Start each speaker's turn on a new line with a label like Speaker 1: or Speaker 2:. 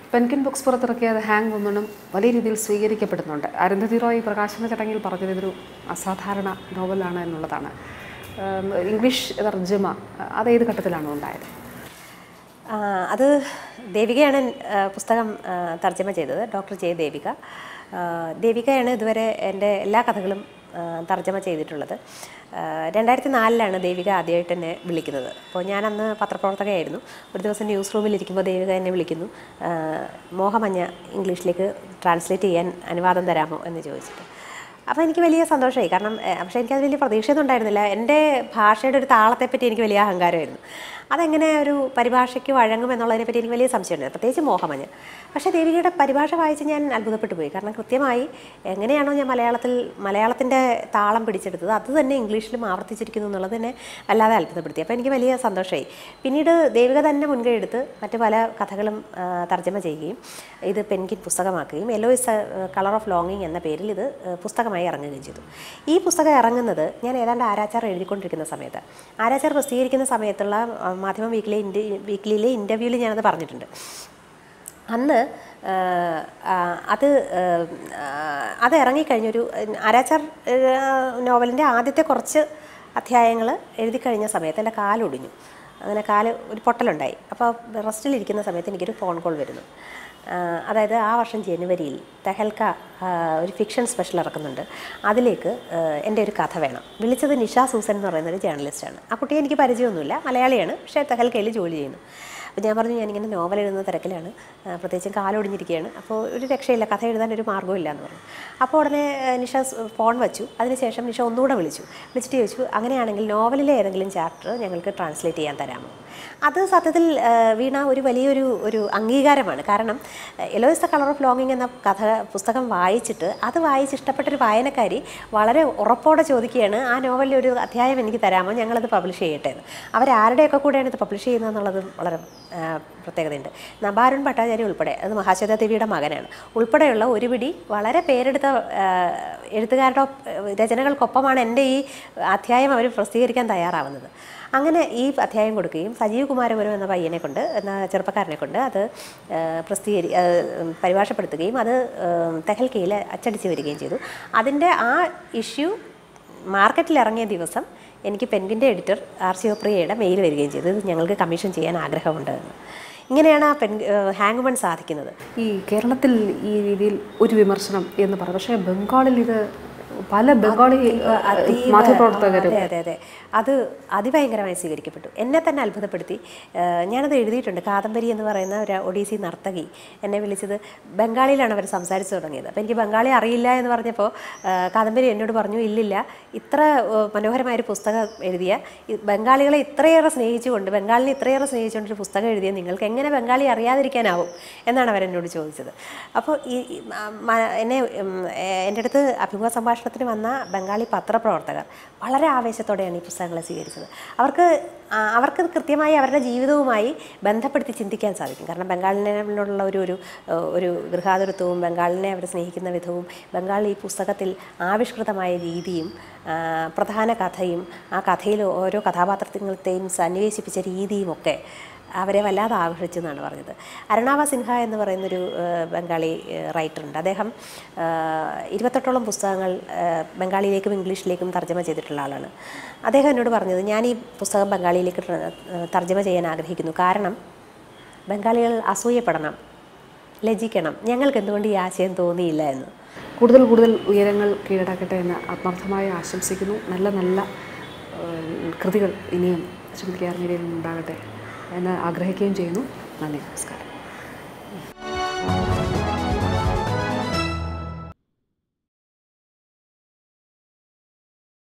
Speaker 1: പെൻകിൻ books പുറത്തിറക്കിയ അത് hang വുമണും വലിയ രീതിയിൽ സ്വീകരിക്കപ്പെടുന്നുണ്ട് അരുന്ധതി റോയ് പ്രകാശന ചടങ്ങിൽ പറഞ്ഞത് ഇതൊരു അസാധാരണ നോവലാണ് എന്നുള്ളതാണ് ഉം, ഇംഗ്ലീഷ് തർജ്ജമ അത് ഏത് ഘട്ടത്തിലാണ് ഉണ്ടായത്
Speaker 2: ആ, അത് ദേവികയാണ് ആ, പുസ്തകം ആ, തർജ്ജമ ചെയ്തത് ഡോക്ടർ ജെ ദേവിക ആ, ദേവികയാണ് ഇതുവരെ എൻ്റെ എല്ലാ കഥകളും ആ, തർജ്ജമ ചെയ്തിട്ടുള്ളത് ആ, രണ്ടായിരത്തി നാലിലാണ് ദേവിക ആദ്യമായിട്ട് എന്നെ വിളിക്കുന്നത് അപ്പോൾ ഞാൻ അന്ന് പത്രപ്രവർത്തകയായിരുന്നു ഒരു ദിവസം ന്യൂസ് റൂമിലിരിക്കുമ്പോൾ ദേവിക എന്നെ വിളിക്കുന്നു ആ, മോഹമഞ്ഞ ഇംഗ്ലീഷിലേക്ക് ട്രാൻസ്ലേറ്റ് ചെയ്യാൻ അനുവാദം തരാമോ എന്ന് ചോദിച്ചിട്ട് അപ്പോൾ എനിക്ക് വലിയ സന്തോഷമായി കാരണം ഏഹ്, പക്ഷേ എനിക്കത് വലിയ പ്രതീക്ഷയൊന്നും ഉണ്ടായിരുന്നില്ല എൻ്റെ ഭാഷയുടെ ഒരു താളത്തെപ്പറ്റി എനിക്ക് വലിയ അഹങ്കാരമായിരുന്നു അതെങ്ങനെ ഒരു പരിഭാഷയ്ക്ക് വഴങ്ങും എന്നുള്ളതിനെപ്പറ്റി എനിക്ക് വലിയ സംശയമുണ്ടായിരുന്നു പ്രത്യേകിച്ച് മോഹമഞ്ഞ് പക്ഷേ ദേവികയുടെ പരിഭാഷ വായിച്ച് ഞാൻ അത്ഭുതപ്പെട്ടു പോയി കാരണം കൃത്യമായി എങ്ങനെയാണോ ഞാൻ മലയാളത്തിൽ മലയാളത്തിൻ്റെ താളം പിടിച്ചെടുത്തത് അത് തന്നെ ഇംഗ്ലീഷിലും ആവർത്തിച്ചിരിക്കുന്നു എന്നുള്ളത് തന്നെ വല്ലാതെ അത്ഭുതപ്പെടുത്തി അപ്പോൾ എനിക്ക് വലിയ സന്തോഷമായി പിന്നീട് ദേവിക തന്നെ മുൻകൈ എടുത്ത് മറ്റ് പല കഥകളും ആ, തർജ്ജമ ചെയ്യുകയും ഇത് പെൻകിൻ പുസ്തകമാക്കുകയും യെല്ലോ ഇസ് കളർ ഓഫ് ലോങ്ങിങ് എന്ന പേരിൽ ഇത് ആ, പുസ്തകമായി ഇറങ്ങുകയും ചെയ്തു ഈ പുസ്തകം ഇറങ്ങുന്നത് ഞാൻ ഏതാണ്ട് ആരാച്ചാർ എഴുതിക്കൊണ്ടിരിക്കുന്ന സമയത്ത് ആരാച്ചാർ പ്രസിദ്ധീകരിക്കുന്ന സമയത്തുള്ള ആ, മാധ്യമ വീക്കിലെ ഇൻഡി വീക്കിലിയിലെ ഇൻ്റർവ്യൂവിൽ ഞാനത് പറഞ്ഞിട്ടുണ്ട് അന്ന് ആ, ആ, അത് ആ, അത് ഇറങ്ങിക്കഴിഞ്ഞൊരു ആരാച്ചാർ നോവലിൻ്റെ ആദ്യത്തെ കുറച്ച് അധ്യായങ്ങൾ എഴുതി കഴിഞ്ഞ സമയത്ത് എൻ്റെ കാലൊടിഞ്ഞു അങ്ങനെ കാല് ഒരു പൊട്ടലുണ്ടായി അപ്പോൾ റെസ്റ്റിലിരിക്കുന്ന സമയത്ത് എനിക്കൊരു ഫോൺ കോൾ വരുന്നു ആ, അതായത് ആ വർഷം ജനുവരിയിൽ തെഹൽക്ക ആ, ഒരു ഫിക്ഷൻ സ്പെഷ്യൽ ഇറക്കുന്നുണ്ട് അതിലേക്ക് ആ, എൻ്റെ ഒരു കഥ വേണം വിളിച്ചത് നിഷ സൂസൻ എന്ന് പറയുന്ന ഒരു ജേർണലിസ്റ്റാണ് ആ കുട്ടിയെ എനിക്ക് പരിചയമൊന്നുമില്ല മലയാളിയാണ് പക്ഷേ തെഹൽക്കയിൽ ജോലി ചെയ്യുന്നു അപ്പോൾ ഞാൻ പറഞ്ഞു ഞാനിങ്ങനെ നോവൽ എഴുതുന്ന തിരക്കിലാണ് ആ, പ്രത്യേകിച്ചും കാലൊടിഞ്ഞിരിക്കുകയാണ് അപ്പോൾ ഒരു രക്ഷയില്ല കഥ എഴുതാൻ ഒരു മാർഗ്ഗമില്ല എന്ന് പറഞ്ഞു അപ്പോൾ ഉടനെ ആ, നിഷ സ് ഫോൺ വെച്ചു അതിനുശേഷം നിഷ ഒന്നുകൂടെ വിളിച്ചു വിളിച്ചിട്ട് ചോദിച്ചു അങ്ങനെയാണെങ്കിൽ നോവലിലെ ഏതെങ്കിലും ചാപ്റ്റർ ഞങ്ങൾക്ക് ട്രാൻസ്ലേറ്റ് ചെയ്യാൻ തരാമോ അത് സത്യത്തിൽ ആ, വീണ ഒരു വലിയൊരു ഒരു അംഗീകാരമാണ് കാരണം എലോയിസ് ദ കളർ ഓഫ് ലോങ്ങിങ് എന്ന കഥ പുസ്തകം വായിച്ചിട്ട് അത് വായിച്ച് ഇഷ്ടപ്പെട്ടൊരു വായനക്കാരി വളരെ ഉറപ്പോടെ ചോദിക്കുകയാണ് ആ നോവലിൽ ഒരു അധ്യായം എനിക്ക് തരാമോ ഞങ്ങളത് പബ്ലിഷ് ചെയ്യട്ടെ എന്ന് അവരാരുടെയൊക്കെ കൂടെയാണ് ഇത് പബ്ലിഷ് ചെയ്യുന്നതെന്നുള്ളത് വളരെ ആ, പ്രത്യേകതയുണ്ട് നബാരുൺ ഭട്ടാചാര്യ ഉൾപ്പെടെ അത് മഹാശ്വേത ദേവിയുടെ മകനാണ് ഉൾപ്പെടെയുള്ള ഒരു പിടി വളരെ പേരെടുത്ത ആ, എഴുത്തുകാരുടെ ഒപ്പ്- രചനകൾക്കൊപ്പമാണ് എൻ്റെ ഈ അധ്യായം അവർ പ്രസിദ്ധീകരിക്കാൻ തയ്യാറാവുന്നത് അങ്ങനെ ഈ അധ്യായം കൊടുക്കുകയും സജീവ് കുമാരപുരം എന്ന പയ്യനെ കൊണ്ട് എന്ന ചെറുപ്പക്കാരനെ കൊണ്ട് അത് ആ, പ്രസിദ്ധീകരി ആ, പരിഭാഷപ്പെടുത്തുകയും അത് തെഹൽക്കയിൽ അച്ചടിച്ച് വരികയും ചെയ്തു അതിൻ്റെ ആ ഇഷ്യൂ മാർക്കറ്റിൽ ഇറങ്ങിയ ദിവസം എനിക്ക് പെൻഗിൻ്റെ എഡിറ്റർ ആർ സി ഒപ്രിയയുടെ മെയിൽ വരികയും ചെയ്തു ഇത് ഞങ്ങൾക്ക് കമ്മീഷൻ ചെയ്യാൻ ആഗ്രഹമുണ്ട് എന്ന് ഇങ്ങനെയാണ് ആ പെൻ ഹാങ്മൺ സാധിക്കുന്നത്
Speaker 1: ഈ കേരളത്തിൽ ഈ രീതിയിൽ ഒരു വിമർശനം എന്ന് പറയും പക്ഷേ ബംഗാളിൽ ഇത് പല ബംഗാളി
Speaker 2: അതീവ-
Speaker 1: മാധ്യമപ്രവർത്തകരും
Speaker 2: അതെ അതെ അതെ അത് അതിഭയങ്കരമായി സ്വീകരിക്കപ്പെട്ടു എന്നെ തന്നെ അത്ഭുതപ്പെടുത്തി ഏഹ് ഞാനത് എഴുതിയിട്ടുണ്ട് കാദംബരി എന്ന് പറയുന്ന ഒരു ഒഡീസി നർത്തകി എന്നെ വിളിച്ചത് ബംഗാളിയിലാണ് അവർ സംസാരിച്ചു തുടങ്ങിയത് അപ്പോൾ എനിക്ക് ബംഗാളി അറിയില്ല എന്ന് പറഞ്ഞപ്പോൾ ഏഹ് കാദംബരി എന്നോട് പറഞ്ഞു ഇല്ലില്ല ഇത്ര ഏഹ് മനോഹരമായൊരു പുസ്തകം എഴുതിയ ഈ ബംഗാളികളെ ഇത്രയേറെ സ്നേഹിച്ചുകൊണ്ട് ബംഗാളിനെ ഇത്രയേറെ സ്നേഹിച്ചുകൊണ്ട് ഒരു പുസ്തകം എഴുതിയ നിങ്ങൾക്ക് എങ്ങനെ ബംഗാളി അറിയാതിരിക്കാനാവും എന്നാണ് അവരെന്നോട് ചോദിച്ചത് അപ്പോൾ ഈ ഈ മ- മ- എന്നെ ഉം, ഏഹ് എൻ്റെ അടുത്ത് അഭിമുഖ സംഭാഷണത്തിന് വന്ന ബംഗാളി പത്രപ്രവർത്തകർ വളരെ ആവേശത്തോടെയാണ് ഈ പുസ്തകങ്ങളെ സ്വീകരിച്ചത് അവർക്ക് ആ, അവർക്ക് കൃത്യമായി അവരുടെ ജീവിതവുമായി ബന്ധപ്പെടുത്തി ചിന്തിക്കാൻ സാധിക്കും കാരണം ബംഗാളിനോടുള്ള ഒരു ഒരു ഏഹ്, ഒരു ഗൃഹാതുരത്വവും ബംഗാളിനെ അവർ സ്നേഹിക്കുന്ന വിധവും ബംഗാൾ ഈ പുസ്തകത്തിൽ ആവിഷ്കൃതമായ രീതിയും ആ, പ്രധാന കഥയും ആ കഥയിൽ ഓരോ കഥാപാത്രങ്ങളെയും സന്നിവേശിപ്പിച്ച രീതിയും ഒക്കെ അവരെ വല്ലാതെ ആകർഷിച്ചു എന്നാണ് പറഞ്ഞത് അരുണാവ സിൻഹ എന്ന് പറയുന്നൊരു ഏഹ്, ബംഗാളി ഏഹ്, റൈറ്ററുണ്ട് അദ്ദേഹം ഏഹ്, ഇരുപത്തെട്ടോളം പുസ്തകങ്ങൾ ഏഹ്, ബംഗാളിയിലേക്കും ഇംഗ്ലീഷിലേക്കും തർജ്ജമ ചെയ്തിട്ടുള്ള ആളാണ് അദ്ദേഹം എന്നോട് പറഞ്ഞത് ഞാൻ ഈ പുസ്തകം ബംഗാളിയിലേക്ക് ട്ര- ഏഹ്, തർജ്ജമ ചെയ്യാൻ ആഗ്രഹിക്കുന്നു കാരണം ബംഗാളികൾ അസൂയപ്പെടണം ലജ്ജിക്കണം ഞങ്ങൾക്ക് എന്തുകൊണ്ട് ഈ ആശയം തോന്നിയില്ല എന്ന്
Speaker 1: കൂടുതൽ കൂടുതൽ ഉയരങ്ങൾ കീഴടക്കട്ടെ എന്ന് ആത്മാർത്ഥമായി ആശംസിക്കുന്നു നല്ല നല്ല ഏഹ്, കൃതികൾ ഇനിയും ശ്രീമതി ആർ മീഡിയയിൽ നിന്നുണ്ടാകട്ടെ എന്ന് ആഗ്രഹിക്കുകയും ചെയ്യുന്നു നന്ദി നമസ്കാരം